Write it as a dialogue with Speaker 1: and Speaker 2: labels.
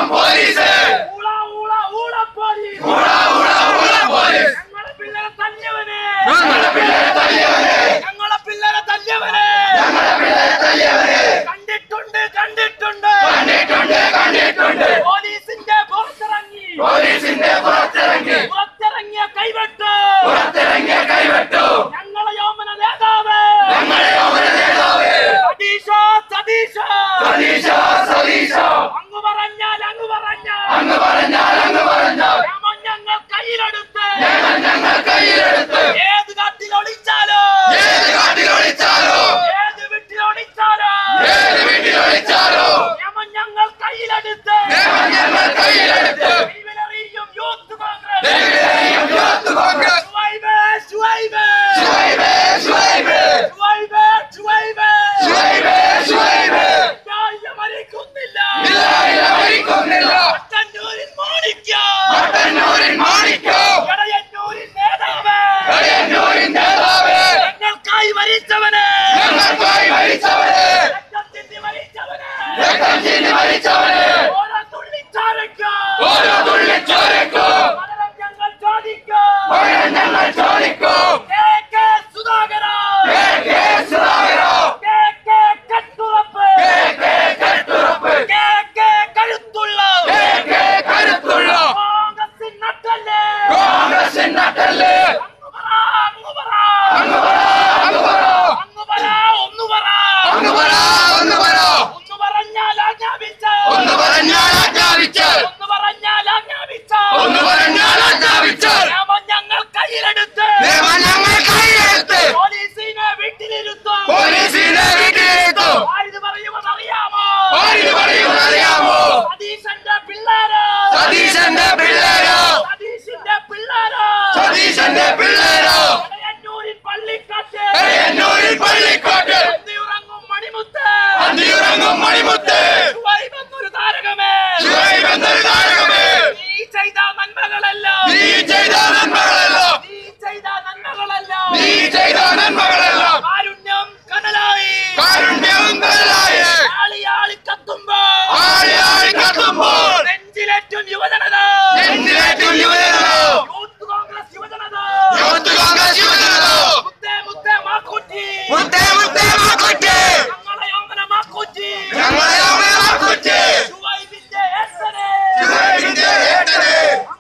Speaker 1: ഊളം police
Speaker 2: ഊള ഊള ഊള പോലീസ്
Speaker 1: ഊള ഊള ഊള പോലീസ്
Speaker 2: ഞങ്ങളെ പിള്ളേരെ തല്ലിയവനെ
Speaker 1: ഞങ്ങളുടെ പിള്ളേരെ തല്ലിയവരെ
Speaker 2: ഞങ്ങളെ പിള്ളേരെ തല്ലിയവനെ
Speaker 1: ഞങ്ങളുടെ പിള്ളേരെ തല്ലിയവരെ
Speaker 2: കണ്ടിട്ടുണ്ട് കണ്ടിട്ടുണ്ട്
Speaker 1: കണ്ടിട്ടുണ്ട് കണ്ടിട്ടുണ്ട്
Speaker 2: പോലീസിന്റെ പുറത്തിറങ്ങി
Speaker 1: പോലീസിന്റെ പുറത്തിറങ്ങി
Speaker 2: പുറത്തിറങ്ങിയ കൈവെട്ട്
Speaker 1: പുറത്തിറങ്ങിയ കൈവെട്ടു
Speaker 2: ഞങ്ങളെ യോമന നേതാവ്
Speaker 1: ഞങ്ങളെ ഓമന നേതാവ്
Speaker 2: സതീശ സതീശ
Speaker 1: സതീശ സതീശ
Speaker 2: അങ്ങ് പറഞ്ഞാൽ അങ്ങ് പറഞ്ഞാൽ
Speaker 1: അങ്ങ് പറഞ്ഞാൽ അങ്ങ് പറഞ്ഞാൽ
Speaker 2: നിയമം ഞങ്ങൾ കയ്യിലെടുത്ത്
Speaker 1: ഞങ്ങൾ ഞങ്ങൾ കയ്യിലെടുത്ത്
Speaker 2: ഏത് കാട്ടിൽ ഒളിച്ചാലോ
Speaker 1: ഏത് കാട്ടിൽ ഒളിച്ചാലോ
Speaker 2: ഏത് വീട്ടിൽ ഒളിച്ചാലോ
Speaker 1: ഏത് വീട്ടിൽ ഒളിച്ചാലോ
Speaker 2: നിയമം ഞങ്ങൾ കയ്യിലെടുത്ത്
Speaker 1: നിയമം ഞങ്ങൾ കയ്യിലെടുത്ത്
Speaker 2: കൈവിലറിയും യൂത്ത് കോൺഗ്രസ്
Speaker 1: ദൈവത്തെയും യൂത്ത് കോൺഗ്രസ്
Speaker 2: ശുവൈബേ, ശുവൈബേ,
Speaker 1: ശുവൈബേ ശുവൈബേ
Speaker 2: ശുവൈബേ, ശുവൈബേ.
Speaker 1: ശുവൈബേ ശുവൈബേ
Speaker 2: ഇല്ലായ്മ മരിക്കുന്നില്ല.
Speaker 1: ഇല്ല ഇല്ല മരിക്കുന്നില്ല
Speaker 2: മട്ടന്നൂരിൽ മാണിക്യം.
Speaker 1: മട്ടന്നൂരിൻ മാണിക്കോ
Speaker 2: എടയന്നൂരിൽ നേതാവ്.
Speaker 1: കടയന്നൂരിൻ നേതാവ്
Speaker 2: ഞങ്ങൾക്കായി മരിച്ചവന്
Speaker 1: ഞങ്ങൾക്കായി മരിച്ചവരെ
Speaker 2: രക്തം ചിന്തി മരിച്ചവന്
Speaker 1: രക്തം ചിന്തി മരിച്ചവരെ
Speaker 2: ഓരോ തുള്ളി ചോരയ്ക്കും
Speaker 1: ഓരോ തുള്ളി ചോരക്കും
Speaker 2: പകരം ഞങ്ങൾ ചോദിക്കും
Speaker 1: പകരം ഞങ്ങൾ ചോദിക്കും
Speaker 2: K K Sudhakara
Speaker 1: K K Sudhakara
Speaker 2: K K കട്ടുറപ്പ്
Speaker 1: കെ കെ കെട്ടുറപ്പ്
Speaker 2: കെ കെ കഴുത്തുള്ള
Speaker 1: കെ കെ കരുത്തുള്ള
Speaker 2: കോൺഗ്രസിൻ നട്ടല്ലേ
Speaker 1: കോൺഗ്രസിൻ നട്ടല്
Speaker 2: അങ്ങ് പറ, അങ്ങ് പറ.
Speaker 1: അങ്ങ് പറ അങ്ങ് പറ
Speaker 2: അങ്ങ് പറ, ഒന്ന് പറ.
Speaker 1: അങ്ങ് പറ ഒന്ന് പറ
Speaker 2: ഒന്ന് പറഞ്ഞാൽ ആജ്ഞാപിച്ച.
Speaker 1: ഒന്ന് പറഞ്ഞാൽ ആജ്ഞാപിച്ചാൽ
Speaker 2: ഒന്ന് പറഞ്ഞാൽ ആജ്ഞാപിച്ച.
Speaker 1: ഒന്ന് പറഞ്ഞാൽ ആജ്ഞാപിച്ചാൽ
Speaker 2: നിയമം ഞങ്ങൾ കയ്യിലെടുത്ത്
Speaker 1: നിയമം ഞങ്ങൾ കയ്യിലെടുത്ത്
Speaker 2: പോലീസിനെ വീട്ടിലിരുത്തും
Speaker 1: പോലീസിനെ വീട്ടിലിരുത്തും
Speaker 2: ആരിത് പറയുമെന്നറിയാമോ
Speaker 1: ആരിത് പറയുമെന്നറിയാമോ
Speaker 2: സതീശന്റെ പിള്ളേര്
Speaker 1: സതീശന്റെ പിള്ളേരോ
Speaker 2: സതീശന്റെ പിള്ളേര്
Speaker 1: സതീശന്റെ പിള്ളേരോ
Speaker 2: എടയന്നൂരിൽ പള്ളിക്കാട്ട്
Speaker 1: എടയന്നൂരിൽ പള്ളിക്കോട്ട്
Speaker 2: ഉറങ്ങും മണിമുത്ത്
Speaker 1: അന്തിയുറങ്ങും മണിമുത്ത്